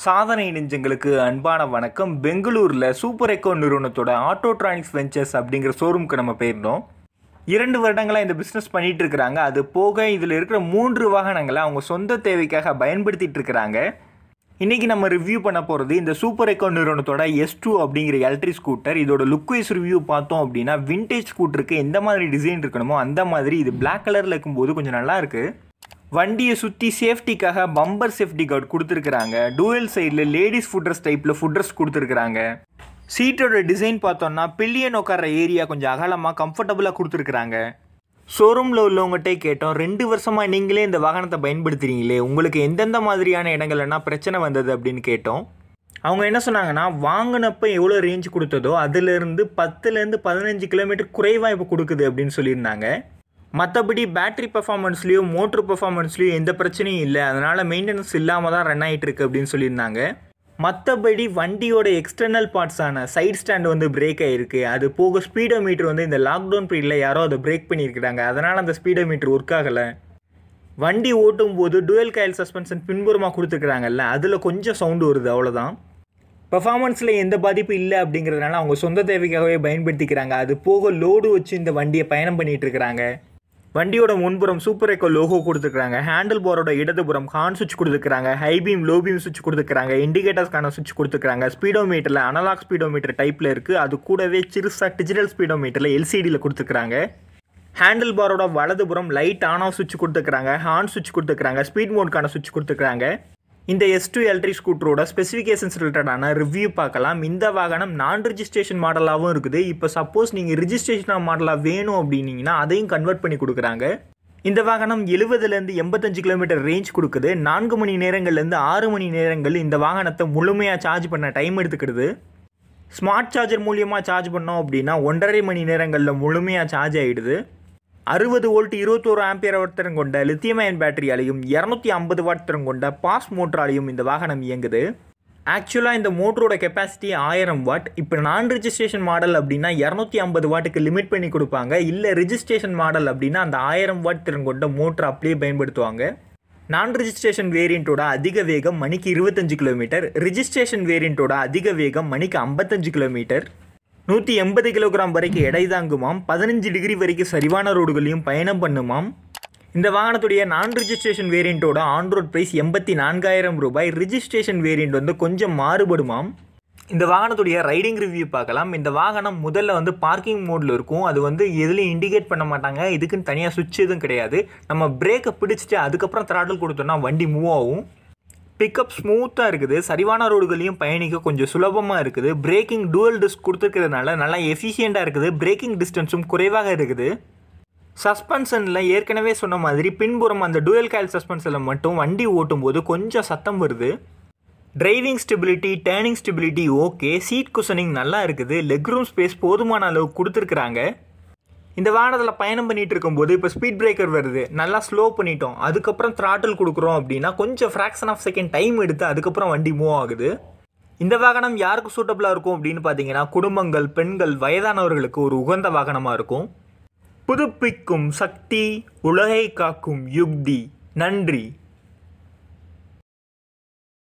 சாதனை நெஞ்சங்களுக்கு அன்பான வணக்கம் பெங்களூரில் சூப்பர் எக்கோ நிறுவனத்தோட ஆட்டோட்ரானிக்ஸ் வெஞ்சர்ஸ் அப்படிங்கிற ஷோரூமுக்கு நம்ம போயிருந்தோம் இரண்டு வருடங்களாக இந்த பிஸ்னஸ் பண்ணிட்டு இருக்கிறாங்க அது போக இதில் இருக்கிற மூன்று வாகனங்களை அவங்க சொந்த தேவைக்காக பயன்படுத்திட்டு இருக்கிறாங்க இன்றைக்கி நம்ம ரிவ்யூ பண்ண போகிறது இந்த சூப்பர் எக்கோ நிறுவனத்தோட எஸ் டூ அப்படிங்கிற எலக்ட்ரிக் ஸ்கூட்டர் இதோட லுக் வைஸ் ரிவ்யூ பார்த்தோம் அப்படின்னா விண்டேஜ் ஸ்கூட்டருக்கு எந்த மாதிரி டிசைன் இருக்கணுமோ அந்த மாதிரி இது Black கலரில் இருக்கும்போது கொஞ்சம் நல்லா இருக்குது வண்டியை சுற்றி சேஃப்டிக்காக பம்பர் சேஃப்டி கார்டு கொடுத்துருக்குறாங்க டூயல் சைடில் லேடிஸ் ஃபுட்ரஸ் டைப்பில் ஃபுட்ரஸ் கொடுத்துருக்குறாங்க சீட்டோட டிசைன் பார்த்தோம்னா பில்லியன் உட்கார ஏரியா கொஞ்சம் அகலமாக கம்ஃபர்டபுளாக கொடுத்துருக்குறாங்க ஷோரூமில் உள்ளவங்ககிட்டே கேட்டோம் ரெண்டு வருஷமாக நீங்களே இந்த வாகனத்தை பயன்படுத்துகிறீங்களே உங்களுக்கு எந்தெந்த மாதிரியான இடங்கள்னா பிரச்சனை வந்தது அப்படின்னு கேட்டோம் அவங்க என்ன சொன்னாங்கன்னா வாங்கினப்ப எவ்வளோ ரேஞ்ச் கொடுத்ததோ அதுலேருந்து பத்துலேருந்து பதினஞ்சு கிலோமீட்டர் குறைவாக இப்போ கொடுக்குது அப்படின்னு சொல்லியிருந்தாங்க மற்றபடி பேட்டரி பெர்ஃபார்மன்ஸ்லேயும் மோட்ரு பெர்ஃபார்மன்ஸ்லேயும் எந்த பிரச்சனையும் இல்லை அதனால் மெயின்டெனன்ஸ் இல்லாமல் தான் ரன் ஆகிட்டு இருக்கு அப்படின்னு சொல்லியிருந்தாங்க மற்றபடி வண்டியோட எக்ஸ்டர்னல் பார்ட்ஸான சைடு ஸ்டாண்ட் வந்து பிரேக் ஆகிருக்கு அது போக ஸ்பீடோ மீட்டர் வந்து இந்த லாக்டவுன் பீரியடில் யாரோ அதை பிரேக் பண்ணியிருக்கிறாங்க அதனால் அந்த ஸ்பீடோ மீட்டர் ஒர்க் ஆகலை வண்டி ஓட்டும் போது டுவெல் காயில் சஸ்பென்ஷன் பின்புறமாக கொடுத்துருக்குறாங்கல்ல அதில் கொஞ்சம் சவுண்டு வருது அவ்வளோதான் பெர்ஃபார்மன்ஸில் எந்த பாதிப்பும் இல்லை அப்படிங்கிறதுனால அவங்க சொந்த தேவைக்காகவே பயன்படுத்திக்கிறாங்க அது போக லோடு வச்சு இந்த வண்டியை பயணம் பண்ணிட்டு இருக்கிறாங்க வண்டியோட முன்புறம் சூப்பர் எக்கோ லோகோ கொடுத்துருக்காங்க ஹேண்டில் பாரோட இடதுபுறம் ஹார்ன் சுவிட்ச் கொடுத்துருக்காங்க ஹை பீம் லோ பீம் சுவிட்ச் கொடுத்துருக்காங்க இண்டிகேட்டர்ஸ்க்கான சுவிட்ச் கொடுத்துருக்காங்க ஸ்பீடோ மீட்டரில் அனலாக் ஸ்பீடோ மீட்டர் டைப்பில் இருக்குது அது கூடவே சிறுசாக டிஜிட்டல் ஸ்பீடோ மீட்டரில் எல்சிடியில் கொடுத்துருக்காங்க ஹேண்டில் பாரோட வலதுபுறம் லைட் ஆன் ஆஃப் சுவிட்ச் கொடுத்துருக்காங்க ஹார்ன் சுவிட்ச் கொடுத்துருக்காங்க ஸ்பீட் மோட்கான சுவிட்ச் கொடுத்துருக்காங்க இந்த எஸ் டூ எலக்ட்ரிக் ஸ்கூட்டரோட ஸ்பெசிஃபிகேஷன்ஸ் ரிலேட்டடான ரிவ்யூ பார்க்கலாம் இந்த வாகனம் நான் ரிஜிஸ்ட்ரேஷன் மாடலாகவும் இருக்குது இப்போ சப்போஸ் நீங்கள் ரிஜிஸ்ட்ரேஷன் மாடலாக வேணும் அப்படின்னீங்கன்னா அதையும் கன்வெர்ட் பண்ணி கொடுக்குறாங்க இந்த வாகனம் எழுபதுலேருந்து எண்பத்தஞ்சு கிலோமீட்டர் ரேஞ்ச் கொடுக்குது நான்கு மணி நேரங்கள்லேருந்து ஆறு மணி நேரங்கள் இந்த வாகனத்தை முழுமையாக சார்ஜ் பண்ண டைம் எடுத்துக்கிடுது ஸ்மார்ட் சார்ஜர் மூலியமாக சார்ஜ் பண்ணோம் அப்படின்னா ஒன்றரை மணி நேரங்களில் முழுமையாக சார்ஜ் ஆகிடுது அறுபது வோல்ட் இருபத்தோரு ஆம்பியர் அவர் திறன் கொண்ட லித்தியம் அயன் பேட்டரியாலையும் இரநூத்தி ஐம்பது வாட் திறன் கொண்ட பாஸ் மோட்டராலையும் இந்த வாகனம் இயங்குது ஆக்சுவலாக இந்த மோட்டரோட கெப்பாசிட்டி ஆயிரம் வாட் இப்போ நான் ரிஜிஸ்ட்ரேஷன் மாடல் அப்படின்னா இரநூத்தி ஐம்பது வாட்டுக்கு லிமிட் பண்ணி கொடுப்பாங்க இல்லை ரிஜிஸ்ட்ரேஷன் மாடல் அப்படின்னா அந்த ஆயிரம் வாட் திறன் கொண்ட மோட்டர் அப்படியே பயன்படுத்துவாங்க நான் ரிஜிஸ்ட்ரேஷன் வேரியண்ட்டோட அதிக வேகம் மணிக்கு இருபத்தஞ்சு கிலோமீட்டர் ரிஜிஸ்ட்ரேஷன் வேரியண்ட்டோட அதிக வேகம் மணிக்கு ஐம்பத்தஞ்சு கிலோமீட்டர் நூற்றி எண்பது கிலோகிராம் வரைக்கும் எடை தாங்குமாம் பதினஞ்சு டிகிரி வரைக்கும் சரிவான ரோடுகளையும் பயணம் பண்ணுமாம் இந்த வாகனத்துடைய நான் ரிஜிஸ்ட்ரேஷன் வேரியண்ட்டோட ஆன்ரோட் ப்ரைஸ் எண்பத்தி நான்காயிரம் ரூபாய் ரிஜிஸ்ட்ரேஷன் வேரியண்ட் வந்து கொஞ்சம் மாறுபடுமாம் இந்த வாகனத்துடைய ரைடிங் ரிவ்யூ பார்க்கலாம் இந்த வாகனம் முதல்ல வந்து பார்க்கிங் மோடில் இருக்கும் அது வந்து எதுலையும் இண்டிகேட் பண்ண மாட்டாங்க இதுக்குன்னு தனியாக சுவிட்ச் எதுவும் கிடையாது நம்ம பிரேக்கை பிடிச்சிட்டு அதுக்கப்புறம் த்ராட்டில் கொடுத்தோம்னா வண்டி மூவ் ஆகும் பிக்கப் ஸ்மூத்தாக இருக்குது சரிவான ரோடுகளையும் பயணிக்க கொஞ்சம் சுலபமாக இருக்குது பிரேக்கிங் டூவல் டிஸ்க் கொடுத்துருக்கிறதுனால நல்லா எஃபிஷியண்ட்டாக இருக்குது பிரேக்கிங் டிஸ்டன்ஸும் குறைவாக இருக்குது சஸ்பென்ஷனில் ஏற்கனவே சொன்ன மாதிரி பின்புறம் அந்த டூயல் காயில் சஸ்பென்ஷனில் மட்டும் வண்டி ஓட்டும்போது கொஞ்சம் சத்தம் வருது driving stability turning stability okay seat cushioning நல்லா இருக்குது லெக் ரூம் ஸ்பேஸ் போதுமான அளவு கொடுத்துருக்குறாங்க இந்த வாகனத்தில் பயணம் பண்ணிட்டு இருக்கும்போது இப்போ ஸ்பீட் பிரேக்கர் வருது நல்லா ஸ்லோ பண்ணிட்டோம் அதுக்கப்புறம் த்ராட்டில் கொடுக்குறோம் அப்படின்னா கொஞ்சம் ஃப்ராக்ஷன் ஆஃப் செகண்ட் டைம் எடுத்து அதுக்கப்புறம் வண்டி மூவ் ஆகுது இந்த வாகனம் யாருக்கு சூட்டபுளாக இருக்கும் அப்படின்னு பார்த்தீங்கன்னா குடும்பங்கள் பெண்கள் வயதானவர்களுக்கு ஒரு உகந்த வாகனமாக இருக்கும் புதுப்பிக்கும் சக்தி உலகை காக்கும் யுக்தி நன்றி